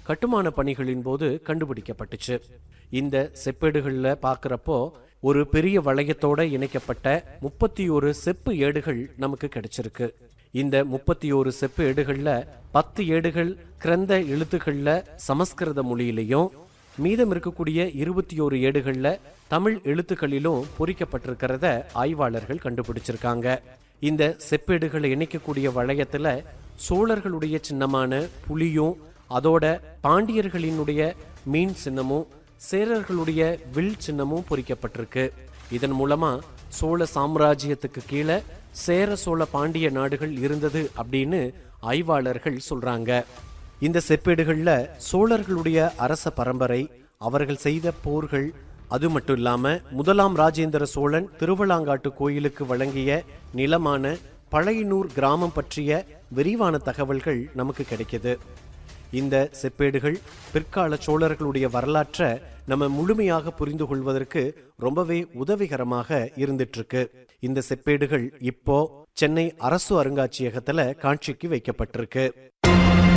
கட்டுமான பணிகளின் போது கண்டுபிடிக்கப்பட்டுச்சு இந்த செப்பேடுகள்ல பார்க்கறப்போ ஒரு பெரிய வளையத்தோட இணைக்கப்பட்ட முப்பத்தி ஒரு செப்பு ஏடுகள் நமக்கு கிடைச்சிருக்கு இந்த முப்பத்தி ஒரு செப்பு ஏடுகள்ல பத்து ஏடுகள் கிரந்த எழுத்துக்கள்ல சமஸ்கிருத மொழியிலையும் மீதம் இருக்கக்கூடிய இருபத்தி ஒரு ஏடுகள்ல தமிழ் எழுத்துக்களிலும் பொறிக்கப்பட்டிருக்கிறத ஆய்வாளர்கள் கண்டுபிடிச்சிருக்காங்க இந்த செப்பேடுகளை இணைக்கக்கூடிய வளையத்துல சோழர்களுடைய சின்னமான புலியும் அதோட பாண்டியர்களினுடைய மீன் சின்னமும் சேரர்களுடைய வில் சின்னமும் பொறிக்கப்பட்டிருக்கு இதன் மூலமா சோழ சாம்ராஜ்யத்துக்கு கீழே சேர சோழ பாண்டிய நாடுகள் இருந்தது அப்படின்னு ஆய்வாளர்கள் சொல்றாங்க இந்த செப்பேடுகள்ல சோழர்களுடைய அரச பரம்பரை அவர்கள் செய்த போர்கள் அது மட்டும் இல்லாம முதலாம் ராஜேந்திர சோழன் திருவளாங்காட்டு கோயிலுக்கு வழங்கிய நிலமான பழையனூர் கிராமம் பற்றிய விரிவான தகவல்கள் நமக்கு கிடைக்குது இந்த செப்பேடுகள் பிற்கால சோழர்களுடைய வரலாற்றை நம்ம முழுமையாக புரிந்து கொள்வதற்கு ரொம்பவே உதவிகரமாக இருந்துட்டு இருக்கு இந்த செப்பேடுகள் இப்போ சென்னை அரசு அருங்காட்சியகத்துல காட்சிக்கு வைக்கப்பட்டிருக்கு